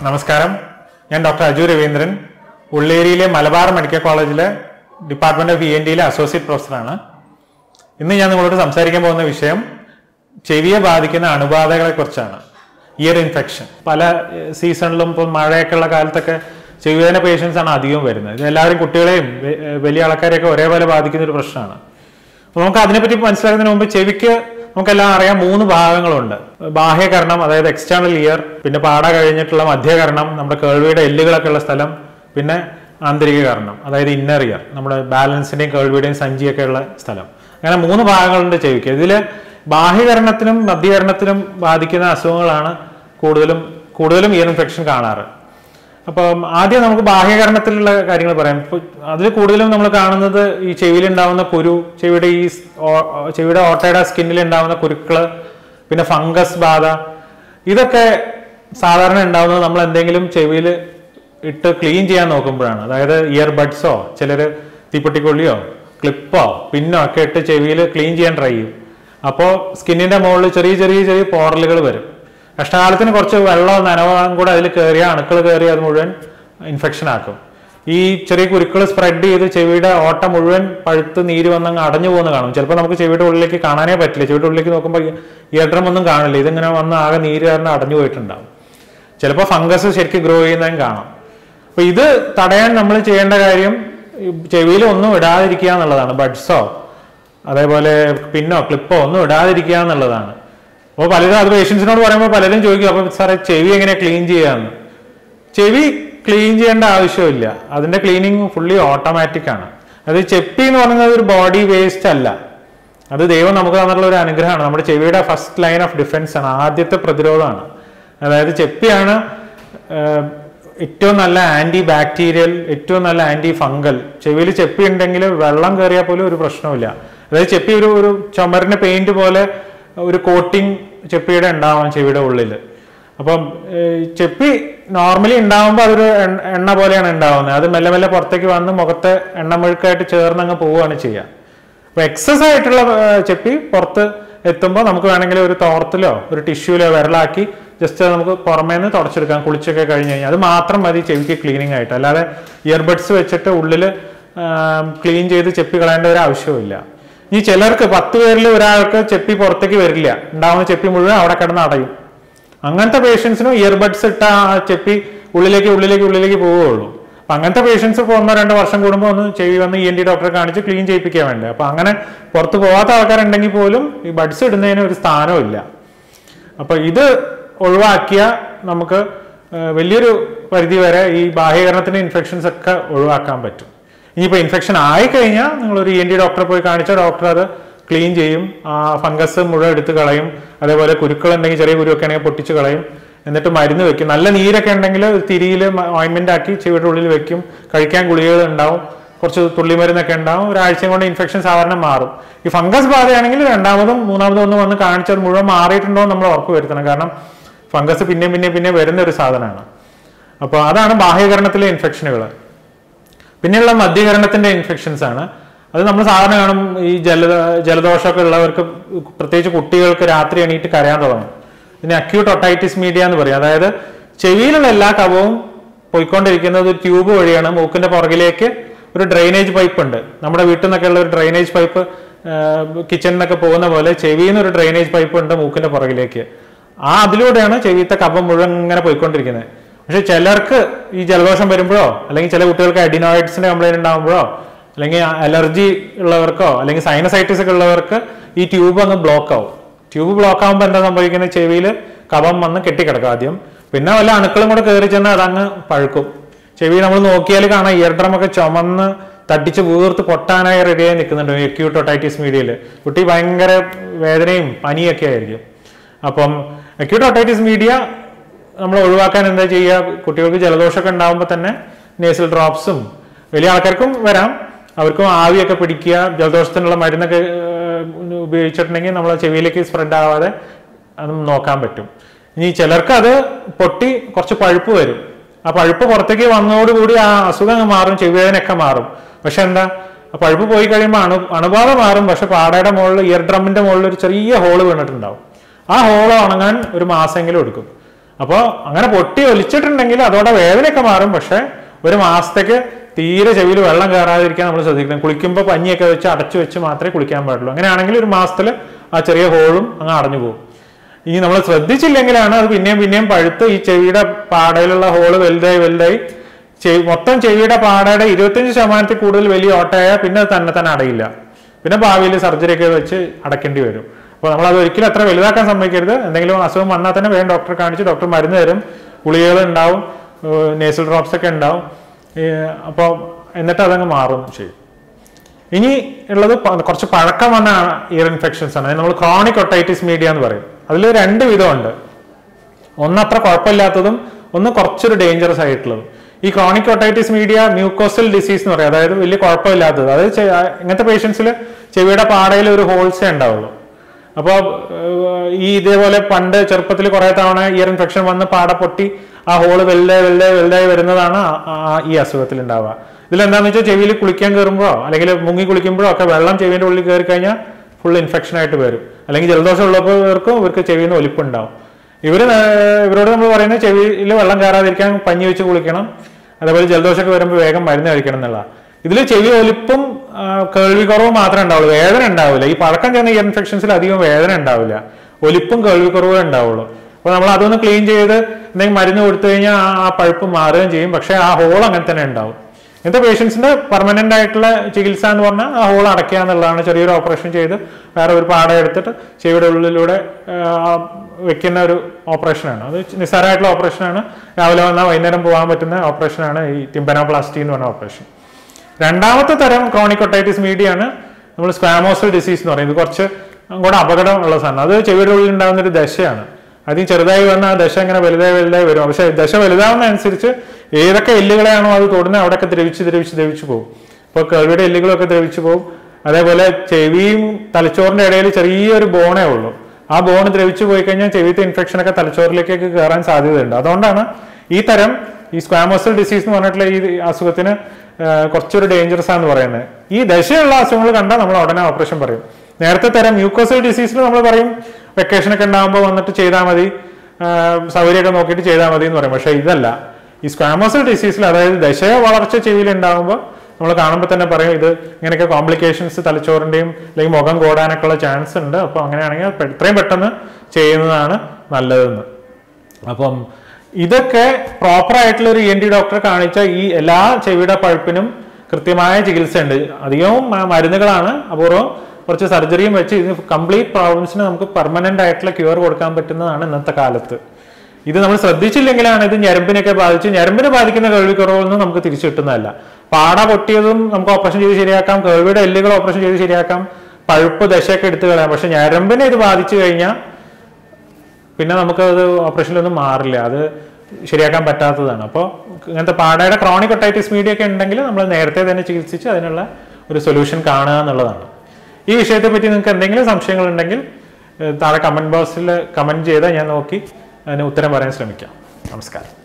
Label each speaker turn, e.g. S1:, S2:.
S1: നമസ്കാരം ഞാൻ ഡോക്ടർ അജു രവീന്ദ്രൻ ഉള്ളേരിയിലെ മലബാർ മെഡിക്കൽ കോളേജിലെ ഡിപ്പാർട്ട്മെന്റ് ഓഫ് ഇ എൻ ഡിയിലെ അസോസിയേറ്റ് പ്രൊഫസറാണ് ഇന്ന് ഞാൻ നിങ്ങളോട് സംസാരിക്കാൻ പോകുന്ന വിഷയം ചെവിയെ ബാധിക്കുന്ന അണുബാധകളെ കുറിച്ചാണ് ഇയർ ഇൻഫെക്ഷൻ പല സീസണിലും ഇപ്പോൾ മഴയൊക്കെ ഉള്ള കാലത്തൊക്കെ ചെവിവേദന പേഷ്യൻസ് ആണ് അധികം വരുന്നത് ഇത് എല്ലാവരും കുട്ടികളെയും വെ- വലിയ ആൾക്കാരെയൊക്കെ ഒരേപോലെ ബാധിക്കുന്ന ഒരു പ്രശ്നമാണ് അപ്പൊ നമുക്ക് അതിനെപ്പറ്റി മനസ്സിലാക്കുന്നതിന് മുമ്പ് ചെവിക്ക് നമുക്കെല്ലാം അറിയാം മൂന്ന് ഭാഗങ്ങളുണ്ട് ബാഹ്യകരണം അതായത് എക്സ്റ്റേണൽ ഇയർ പിന്നെ പാട കഴിഞ്ഞിട്ടുള്ള മധ്യകരണം നമ്മുടെ കേൾവിയുടെ എല്ലുകളൊക്കെ ഉള്ള സ്ഥലം പിന്നെ ആന്തരിക കരണം അതായത് ഇന്നർ ഇയർ നമ്മുടെ ബാലൻസിന്റെയും കേൾവിയുടെയും സഞ്ചിയൊക്കെ ഉള്ള സ്ഥലം അങ്ങനെ മൂന്ന് ഭാഗങ്ങളുണ്ട് ചെവിക്ക് ഇതിൽ ബാഹ്യകരണത്തിനും മധ്യകരണത്തിനും ബാധിക്കുന്ന അസുഖങ്ങളാണ് കൂടുതലും കൂടുതലും ഇയർ ഇൻഫെക്ഷൻ കാണാറ് അപ്പം ആദ്യം നമുക്ക് ബാഹ്യകരണത്തിലുള്ള കാര്യങ്ങൾ പറയാം ഇപ്പൊ അതിൽ കൂടുതലും നമ്മൾ കാണുന്നത് ഈ ചെവിയിൽ ഉണ്ടാവുന്ന കുരു ചെവിയുടെ ഈ സ് ഓ- ഓ- ചെവിയുടെ ഓട്ടയുടെ സ്കിന്നിൽ ഉണ്ടാവുന്ന കുരുക്കള് പിന്നെ ഫംഗസ് ബാധ ഇതൊക്കെ സാധാരണ ഉണ്ടാവുന്നത് നമ്മൾ എന്തെങ്കിലും ചെവിയിൽ ഇട്ട് ക്ലീൻ ചെയ്യാൻ നോക്കുമ്പോഴാണ് അതായത് ഇയർ ബഡ്സോ ചിലർ തീപ്പെട്ടിക്കൊള്ളിയോ ക്ലിപ്പോ പിന്നോ ഒക്കെ ഇട്ട് ചെവിയിൽ ക്ലീൻ ചെയ്യാൻ ട്രൈ ചെയ്യും അപ്പോൾ സ്കിന്നിന്റെ മുകളിൽ ചെറിയ ചെറിയ ചെറിയ പോറലുകൾ വരും കഷ്ടകാലത്തിന് കുറച്ച് വെള്ളവും നനവും കൂടെ അതിൽ കയറിയ അണുക്കൾ കയറി അത് മുഴുവൻ ഇൻഫെക്ഷൻ ആക്കും ഈ ചെറിയ കുരുക്കൾ സ്പ്രെഡ് ചെയ്ത് ചെവിയുടെ ഓട്ട മുഴുവൻ പഴുത്ത് നീര് വന്നങ്ങ് അടഞ്ഞു പോകുന്ന കാണും ചിലപ്പോൾ നമുക്ക് ചെവിയുടെ ഉള്ളിലേക്ക് കാണാനേ പറ്റില്ല ചെവിയുടെ ഉള്ളിലേക്ക് നോക്കുമ്പോൾ ഇയർ ഡ്രം ഒന്നും കാണില്ല ഇതിങ്ങനെ വന്ന് ആകെ നീര് കാരണം അടഞ്ഞു പോയിട്ടുണ്ടാവും ചിലപ്പോൾ ഫംഗസ് ശരിക്കും ഗ്രോ ചെയ്യുന്നതും കാണാം അപ്പൊ ഇത് തടയാൻ നമ്മൾ ചെയ്യേണ്ട കാര്യം ചെവിയിൽ ഒന്നും ഇടാതിരിക്കുക എന്നുള്ളതാണ് ബഡ്സോ അതേപോലെ പിന്നോ ക്ലിപ്പോ ഒന്നും ഇടാതിരിക്കുക എന്നുള്ളതാണ് അപ്പോൾ പലരും അത് പേഷ്യൻസിനോട് പറയുമ്പോൾ പലരും ചോദിക്കും അപ്പൊ സാറേ ചെവി എങ്ങനെ ക്ലീൻ ചെയ്യാന്ന് ചെവി ക്ലീൻ ചെയ്യേണ്ട ആവശ്യമില്ല അതിന്റെ ക്ലീനിങ് ഫുള്ളി ഓട്ടോമാറ്റിക് ആണ് അത് ചെപ്പി എന്ന് പറയുന്നത് ഒരു ബോഡി വേസ്റ്റ് അല്ല അത് ദൈവം നമുക്ക് തന്നിട്ടുള്ള ഒരു അനുഗ്രഹമാണ് നമ്മുടെ ചെവിയുടെ ഫസ്റ്റ് ലൈൻ ഓഫ് ഡിഫൻസ് ആണ് ആദ്യത്തെ പ്രതിരോധമാണ് അതായത് ചെപ്പിയാണ് ആഹ്, ഏറ്റവും നല്ല ആന്റി ബാക്ടീരിയൽ ഏറ്റവും നല്ല ആന്റി ഫംഗൽ ചെവിയിൽ ചെപ്പി ഉണ്ടെങ്കിൽ വെള്ളം കയറിയാൽ പോലും ഒരു പ്രശ്നവുമില്ല അതായത് ചെപ്പി ഒരു ഒരു ചുമരിന് പെയിന്റ് പോലെ ഒരു കോട്ടിങ് ചെപ്പിയുടെ ഉണ്ടാവാം ചെവിയുടെ ഉള്ളിൽ അപ്പം ഏഹ്, ചെപ്പി നോർമലി ഉണ്ടാവുമ്പോൾ അതൊരു എണ്ണ എണ്ണ പോലെയാണ് ഉണ്ടാവുന്നത് അത് മെല്ലെ മെല്ലെ പുറത്തേക്ക് വന്ന് മുഖത്തെ എണ്ണമെഴുക്കായിട്ട് ചേർന്ന് അങ്ങ് പോവുകയാണ് ചെയ്യുക അപ്പൊ എക്സസ് ആയിട്ടുള്ള ഏഹ്, ചെപ്പി പുറത്ത് എത്തുമ്പോൾ നമുക്ക് വേണമെങ്കിൽ ഒരു തോർത്തിലോ ഒരു ടിഷ്യൂലോ വിരലാക്കി ജസ്റ്റ് നമുക്ക് പുറമേ നിന്ന് തുടച്ചെടുക്കാം കുളിച്ചൊക്കെ കഴിഞ്ഞ് കഴിഞ്ഞാൽ അത് മാത്രം മതി ചെവിക്ക് ക്ലീനിങ് ആയിട്ട് അല്ലാതെ ഇയർബഡ്സ് വെച്ചിട്ട് ഉള്ളിൽ ക്ലീൻ ചെയ്ത് ചെപ്പി കളയേണ്ട ഒരു ആവശ്യവുമില്ല ഈ ചിലർക്ക് പത്ത് പേരിൽ ഒരാൾക്ക് ചെപ്പി പുറത്തേക്ക് വരില്ല ഉണ്ടാവുന്ന ചെപ്പി മുഴുവൻ അവിടെ കിടന്ന് അടയും അങ്ങനത്തെ പേഷ്യൻസിനും ഇയർബഡ്സ് ഇട്ട ആ ചെപ്പി ഉള്ളിലേക്ക് ഉള്ളിലേക്ക് ഉള്ളിലേക്ക് പോവുകയുള്ളൂ അപ്പൊ അങ്ങനത്തെ പേഷ്യൻസ് ഇപ്പോൾ ഒന്നോ രണ്ടോ വർഷം കൂടുമ്പോൾ ഒന്ന് ചെവി വന്ന് ഇ എൻ ഡി ഡോക്ടറെ കാണിച്ച് ക്ലീൻ ചെയ്യിപ്പിക്കാൻ വേണ്ടത് അപ്പൊ അങ്ങനെ പുറത്ത് പോകാത്ത ആൾക്കാരുണ്ടെങ്കിൽ പോലും ഈ ബഡ്സ് ഇടുന്നതിന് ഒരു സ്ഥാനവും ഇല്ല അപ്പൊ ഇത് ഒഴിവാക്കിയ നമുക്ക് ആ, വലിയൊരു പരിധി വരെ ഈ ബാഹ്യകരണത്തിന്റെ ഇൻഫെക്ഷൻസ് ഒക്കെ ഒഴിവാക്കാൻ പറ്റും ഇനിയിപ്പോൾ ഇൻഫെക്ഷൻ ആയി കഴിഞ്ഞാൽ നിങ്ങൾ ഒരു ഇ എൻ ഡി ഡോക്ടറെ പോയി കാണിച്ചാൽ ഡോക്ടർ അത് ക്ലീൻ ചെയ്യും ആ ഫംഗസ് മുഴുവൻ എടുത്ത് കളയും അതേപോലെ കുരുക്കൾ ഉണ്ടെങ്കിൽ ചെറിയ കുരുവൊക്കെ ആണെങ്കിൽ പൊട്ടിച്ച് കളയും എന്നിട്ട് മരുന്ന് വെക്കും നല്ല നീരൊക്കെ ഉണ്ടെങ്കിൽ തിരിയിൽ ഓയിൻമെന്റ് ആക്കി ചെവിയുടെ ഉള്ളിൽ വെക്കും കഴിക്കാൻ ഗുളികകൾ ഉണ്ടാവും കുറച്ച് തുള്ളി മരുന്നൊക്കെ ഉണ്ടാവും ഒരാഴ്ച കൊണ്ട് ഇൻഫെക്ഷൻ സാധാരണ മാറും ഈ ഫംഗസ് ബാധയാണെങ്കിൽ രണ്ടാമതും മൂന്നാമതും ഒന്ന് വന്ന് കാണിച്ചത് മുഴുവൻ മാറിയിട്ടുണ്ടോ എന്ന് നമ്മൾ ഉറപ്പ് വരുത്തണം കാരണം ഫംഗസ് പിന്നെയും പിന്നെയും പിന്നെ വരുന്ന ഒരു സാധനമാണ് അപ്പോൾ അതാണ് ബാഹ്യകരണത്തിലെ ഇൻഫെക്ഷനുകൾ പിന്നെയുള്ള മധ്യകരണത്തിന്റെ ഇൻഫെക്ഷൻസ് ആണ് അത് നമ്മൾ സാധാരണ കാണും ഈ ജല ജലദോഷമൊക്കെ ഉള്ളവർക്ക് പ്രത്യേകിച്ച് കുട്ടികൾക്ക് രാത്രി എണീറ്റ് കരയാൻ തുടങ്ങും ഇതിന് അക്യൂട്ട് ഒട്ടൈറ്റിസ് മീഡിയ എന്ന് പറയും അതായത് ചെവിയിലുള്ള എല്ലാ കവവും പോയിക്കൊണ്ടിരിക്കുന്നത് ഒരു ട്യൂബ് വഴിയാണ് മൂക്കിന്റെ പുറകിലേക്ക് ഒരു ഡ്രെയിനേജ് പൈപ്പ് ഉണ്ട് നമ്മുടെ വീട്ടിൽ നിന്നൊക്കെ ഉള്ള ഒരു ഡ്രെയിനേജ് പൈപ്പ് കിച്ചണിൽ നിന്നൊക്കെ പോകുന്ന പോലെ ചെവിയിൽ നിന്ന് ഒരു ഡ്രെയിനേജ് പൈപ്പ് ഉണ്ട് മൂക്കിന്റെ പുറകിലേക്ക് ആ അതിലൂടെയാണ് ചെവിത്തെ കഫം മുഴുവൻ ഇങ്ങനെ പോയിക്കൊണ്ടിരിക്കുന്നത് പക്ഷെ ചിലർക്ക് ഈ ജലദോഷം വരുമ്പോഴോ അല്ലെങ്കിൽ ചില കുട്ടികൾക്ക് അഡിനോയിഡ്സിന്റെ കംപ്ലൈന്റ് ഉണ്ടാകുമ്പോഴോ അല്ലെങ്കിൽ അലർജി ഉള്ളവർക്കോ അല്ലെങ്കിൽ സൈനസൈറ്റിസ് ഒക്കെ ഉള്ളവർക്ക് ഈ ട്യൂബ് അങ്ങ് ബ്ലോക്ക് ആവും ട്യൂബ് ബ്ലോക്ക് ആകുമ്പോൾ എന്താ സംഭവിക്കുന്നത് ചെവിയിൽ കഫം വന്ന് കെട്ടിക്കിടക്കും ആദ്യം പിന്നെ വല്ല അണുക്കളും കൂടെ കയറി ചെന്നാൽ അതങ്ങ് പഴുക്കും ചെവി നമ്മൾ നോക്കിയാൽ കാണാം ഇയർ ഡ്രം ഒക്കെ ചുമന്ന് തട്ടിച്ച് വീർത്ത് പൊട്ടാനായി റെഡിയായി നിൽക്കുന്നുണ്ട് acute otitis മീഡിയയിൽ കുട്ടി ഭയങ്കര വേദനയും പനിയൊക്കെ ആയിരിക്കും അപ്പം acute otitis മീഡിയ നമ്മൾ ഒഴിവാക്കാൻ എന്താ ചെയ്യുക കുട്ടികൾക്ക് ജലദോഷമൊക്കെ ഉണ്ടാകുമ്പോൾ തന്നെ നേസൽ ഡ്രോപ്സും വലിയ ആൾക്കാർക്കും വരാം അവർക്കും ആവിയൊക്കെ പിടിക്കുക ജലദോഷത്തിനുള്ള മരുന്നൊക്കെ ഏഹ്, ഉപയോഗിച്ചിട്ടുണ്ടെങ്കിൽ നമ്മളെ ചെവിയിലേക്ക് സ്പ്രെഡ് ആവാതെ അത് നോക്കാൻ പറ്റും ഇനി ചിലർക്ക് അത് പൊട്ടി കുറച്ച് പഴുപ്പ് വരും ആ പഴുപ്പ് പുറത്തേക്ക് വന്നതോടുകൂടി ആ അസുഖം അങ്ങ് മാറും ചെവിവേദനയൊക്കെ മാറും പക്ഷെ എന്താ ആ പഴുപ്പ് പോയി കഴിയുമ്പോൾ അണു അണുബാധ മാറും പക്ഷെ പാടയുടെ മുകളിൽ ഇയർ ഡ്രമ്മിന്റെ മുകളിൽ ഒരു ചെറിയ ഹോള് വീണിട്ടുണ്ടാവും ആ ഹോള് ഉണങ്ങാൻ ഒരു മാസമെങ്കിലും എടുക്കും അപ്പോൾ അങ്ങനെ പൊട്ടി ഒലിച്ചിട്ടുണ്ടെങ്കിൽ അതോടെ വേദനയൊക്കെ മാറും പക്ഷെ ഒരു മാസത്തേക്ക് തീരെ ചെവിയിൽ വെള്ളം കയറാതിരിക്കാൻ നമ്മൾ ശ്രദ്ധിക്കണം കുളിക്കുമ്പോൾ പഞ്ഞിയൊക്കെ വെച്ച് അടച്ചു വെച്ച് മാത്രമേ കുളിക്കാൻ പാടുള്ളൂ അങ്ങനെയാണെങ്കിൽ ഒരു മാസത്തിൽ ആ ചെറിയ ഹോളും അങ്ങ് അടഞ്ഞു പോകും ഇനി നമ്മൾ ശ്രദ്ധിച്ചില്ലെങ്കിലാണ് അത് പിന്നെയും പിന്നെയും പഴുത്ത് ഈ ചെവിയുടെ പാടയിലുള്ള ഹോള് വലുതായി വലുതായി ചെവി മൊത്തം ചെവിയുടെ പാടയുടെ ഇരുപത്തഞ്ച് ശതമാനത്തിൽ കൂടുതൽ വലിയ ഓട്ടയായാൽ പിന്നെ അത് തന്നെ തന്നെ അടയില്ല പിന്നെ ഭാവിയിൽ സർജറി ഒക്കെ വെച്ച് അടയ്ക്കേണ്ടി വരും അപ്പോൾ നമ്മൾ അത് ഒരിക്കലും അത്ര വലുതാക്കാൻ സമ്മതിക്കരുത് എന്തെങ്കിലും അസുഖം വന്നാൽ തന്നെ വേഗം ഡോക്ടറെ കാണിച്ച് ഡോക്ടർ മരുന്ന് തരും ഗുളികകൾ ഉണ്ടാവും നേസൽ ഡ്രോപ്സ് ഒക്കെ ഉണ്ടാവും അപ്പോൾ എന്നിട്ട് അതങ്ങ് മാറും ചെയ്യും ഇനി ഉള്ളത് പ- കുറച്ച് പഴക്കം വന്ന ഇയർ ഇൻഫെക്ഷൻസ് ആണ് നമ്മൾ ക്രോണിക് ഒട്ടൈറ്റിസ് മീഡിയ എന്ന് പറയും അതിൽ രണ്ട് വിധമുണ്ട് ഒന്ന് അത്ര കുഴപ്പമില്ലാത്തതും ഒന്ന് കുറച്ചൊരു ഡേഞ്ചറസ് ആയിട്ടുള്ളതും ഈ chronic otitis media mucosal disease എന്ന് പറയും അതായത് വലിയ കുഴപ്പമില്ലാത്തത് അതായത് ചെ- ഇങ്ങനത്തെ പേഷ്യൻസിൽ ചെവിയുടെ പാടയിൽ ഒരു ഹോൾസേ ഉണ്ടാവുള്ളൂ അപ്പോൾ ഈ ഇതേപോലെ പണ്ട് ചെറുപ്പത്തിൽ കുറെ തവണ ഇയർ ഇൻഫെക്ഷൻ വന്ന് പാട പൊട്ടി ആ ഹോള് വെല്ലെ വെല്ലെ വെല്ലായി വരുന്നതാണ് ആ- ആ- ഈ അസുഖത്തിൽ ഉണ്ടാവുക ഇതിലെന്താന്ന് വെച്ചാൽ ചെവിയിൽ കുളിക്കാൻ കയറുമ്പോഴോ അല്ലെങ്കിൽ മുങ്ങി കുളിക്കുമ്പോഴോ ഒക്കെ വെള്ളം ചെവിൻ്റെ ഉള്ളിൽ കയറി കഴിഞ്ഞാൽ ഫുൾ ഇൻഫെക്ഷൻ ആയിട്ട് വരും അല്ലെങ്കിൽ ജലദോഷം ഉള്ളവർക്കും ഇവർക്ക് ചെവിയിൽ നിന്ന് ഒലിപ്പുണ്ടാവും ഇവര് നേ- ഇവരോട് നമ്മൾ പറയുന്നത് ചെവിയിൽ വെള്ളം കയറാതിരിക്കാൻ പഞ്ഞി വെച്ച് കുളിക്കണം അതേപോലെ ജലദോഷമൊക്കെ വരുമ്പോൾ വേഗം മരുന്ന് കഴിക്കണം എന്നുള്ള ഇതിൽ ചെവി ഒലിപ്പും ആ, കേൾവി കുറവും മാത്രമേ ഉണ്ടാവുള്ളൂ വേദന ഉണ്ടാവില്ല ഈ പഴക്കം ചെന്ന ഇയർ ഇൻഫെക്ഷൻസിൽ അധികം വേദന ഉണ്ടാവില്ല ഒലിപ്പും കേൾവി കുറവേ ഉണ്ടാവുള്ളൂ അപ്പോൾ നമ്മൾ അതൊന്ന് ക്ലീൻ ചെയ്ത് എന്തെങ്കിലും മരുന്ന് കൊടുത്തു കഴിഞ്ഞാൽ ആ- ആ പഴുപ്പ് മാറുകയും ചെയ്യും പക്ഷേ ആ ഹോൾ അങ്ങനെ തന്നെ ഉണ്ടാവും ഇങ്ങനത്തെ പേഷ്യൻസിന്റെ പെർമനന്റ് ആയിട്ടുള്ള ചികിത്സ എന്ന് പറഞ്ഞാൽ ആ ഹോൾ അടയ്ക്കുക എന്നുള്ളതാണ് ചെറിയൊരു ഓപ്പറേഷൻ ചെയ്ത് വേറെ ഒരു പാടം എടുത്തിട്ട് ചെവിയുടെ ഉള്ളിലൂടെ ആ, വെക്കുന്ന ഒരു ഓപ്പറേഷനാണ് അത് നിസ്സാരമായിട്ടുള്ള ഓപ്പറേഷനാണ് രാവിലെ വന്നാൽ വൈകുന്നേരം പോകാൻ പറ്റുന്ന ഓപ്പറേഷനാണ് ഈ ടിമ്പനോപ്ലാസ്റ്റി എന്ന് പറഞ്ഞ ഓപ്പറേഷൻ രണ്ടാമത്തെ തരം ക്രോണിക് ഒട്ടൈറ്റിസ് മീഡിയ ആണ് നമ്മൾ സ്ക്വാമോസൽ ഡിസീസ് എന്ന് പറയുന്നത് കുറച്ച് കൂടെ അപകടമുള്ള സാധനം അത് ചെവിയുടെ ഉള്ളിൽ ഉണ്ടാകുന്ന ഒരു ദശയാണ് ആദ്യം ചെറുതായി വന്ന ആ ദശ ഇങ്ങനെ വലുതായി വലുതായി വരും പക്ഷെ ദശ വലുതാവുന്ന അനുസരിച്ച് ഏതൊക്കെ എല്ലുകളെയാണോ അത് തൊടുന്നത് അവിടെയൊക്കെ ദ്രവിച്ച് ദ്രവിച്ച് ദ്രവിച്ച് പോകും ഇപ്പോൾ കേൾവിയുടെ എല്ലുകളൊക്കെ ദ്രവിച്ച് പോകും അതേപോലെ ചെവിയും തലച്ചോറിന്റെ ഇടയിൽ ചെറിയൊരു ബോണേ ഉള്ളൂ ആ ബോൺ ദ്രവിച്ചു പോയി കഴിഞ്ഞാൽ ചെവിത്തെ ഇൻഫെക്ഷൻ ഒക്കെ തലച്ചോറിലേക്കൊക്കെ കയറാൻ സാധ്യതയുണ്ട് അതുകൊണ്ടാണ് ഈ തരം ഈ സ്ക്വാമോസൽ ഡിസീസ് എന്ന് പറഞ്ഞിട്ടുള്ള ഈ അസുഖത്തിന് ആ, കുറച്ചൊരു ഡേഞ്ചറസ് ആണെന്ന് പറയുന്നത് ഈ ദശയുള്ള അസുഖങ്ങൾ കണ്ടാൽ നമ്മൾ ഉടനെ ഓപ്പറേഷൻ പറയും നേരത്തെ തരം മ്യൂക്കോസൽ ഡിസീസിൽ നമ്മൾ പറയും വെക്കേഷൻ ഒക്കെ ഉണ്ടാകുമ്പോൾ വന്നിട്ട് ചെയ്താൽ മതി ആ, സൗകര്യമൊക്കെ നോക്കിയിട്ട് ചെയ്താൽ മതി എന്ന് പറയും പക്ഷേ ഇതല്ല ഈ സ്ക്വാമോസൽ ഡിസീസിൽ അതായത് ദശ വളർച്ച ചെവിയിൽ ഉണ്ടാകുമ്പോൾ നമ്മൾ കാണുമ്പോൾ തന്നെ പറയും ഇത് ഇങ്ങനെയൊക്കെ കോംപ്ലിക്കേഷൻസ് തലച്ചോറിന്റെയും അല്ലെങ്കിൽ മുഖം കോടാനൊക്കെ ഉള്ള ചാൻസ് ഉണ്ട് അപ്പോൾ അങ്ങനെയാണെങ്കിൽ പെ- എത്രയും പെട്ടെന്ന് ചെയ്യുന്നതാണ് നല്ലതെന്ന് അപ്പം ഇതൊക്കെ പ്രോപ്പർ ആയിട്ടുള്ള ഒരു ഇ എൻ ടി ഡോക്ടറെ കാണിച്ച ഈ എല്ലാ ചെവിയുടെ പഴുപ്പിനും കൃത്യമായ ചികിത്സയുണ്ട് അധികവും മ- മരുന്നുകളാണ് അപൂർവം കുറച്ച് സർജറിയും വെച്ച് ഇത് കംപ്ലീറ്റ് പ്രോബ്ലംസിന് നമുക്ക് പെർമനന്റ് ആയിട്ടുള്ള ക്യൂർ കൊടുക്കാൻ പറ്റുന്നതാണ് ഇന്നത്തെ കാലത്ത് ഇത് നമ്മൾ ശ്രദ്ധിച്ചില്ലെങ്കിലാണ് ഇത് ഞരമ്പിനൊക്കെ ബാധിച്ച് ഞരമ്പിനെ ബാധിക്കുന്ന കേൾവിക്കുറവൊന്നും നമുക്ക് തിരിച്ചു കിട്ടുന്നതല്ല പാട പൊട്ടിയതും നമുക്ക് ഓപ്പറേഷൻ ചെയ്ത് ശരിയാക്കാം കേൾവിയുടെ എല്ലുകൾ ഓപ്പറേഷൻ ചെയ്ത് ശരിയാക്കാം പഴുപ്പ് ദശയൊക്കെ എടുത്തു കളയാം പക്ഷെ ഞരമ്പിനെ ഇത് ബാധിച്ചു കഴിഞ്ഞാൽ പിന്നെ നമുക്കത് ഓപ്പറേഷനിലൊന്നും മാറില്ല അത് ശരിയാക്കാൻ പറ്റാത്തതാണ് അപ്പോൾ ഇങ്ങനത്തെ പാടയുടെ ക്രോണിക് ഒട്ടൈറ്റിസ് മീഡിയ ഒക്കെ ഉണ്ടെങ്കിൽ നമ്മൾ നേരത്തെ തന്നെ ചികിത്സിച്ച് അതിനുള്ള ഒരു സൊല്യൂഷൻ കാണുക എന്നുള്ളതാണ് ഈ വിഷയത്തെ പറ്റി നിങ്ങൾക്ക് എന്തെങ്കിലും സംശയങ്ങൾ ഉണ്ടെങ്കിൽ ഏഹ് താഴെ കമന്റ് ബോക്സിൽ കമന്റ് ചെയ്താൽ ഞാൻ നോക്കി അതിന് ഉത്തരം പറയാൻ ശ്രമിക്കാം നമസ്കാരം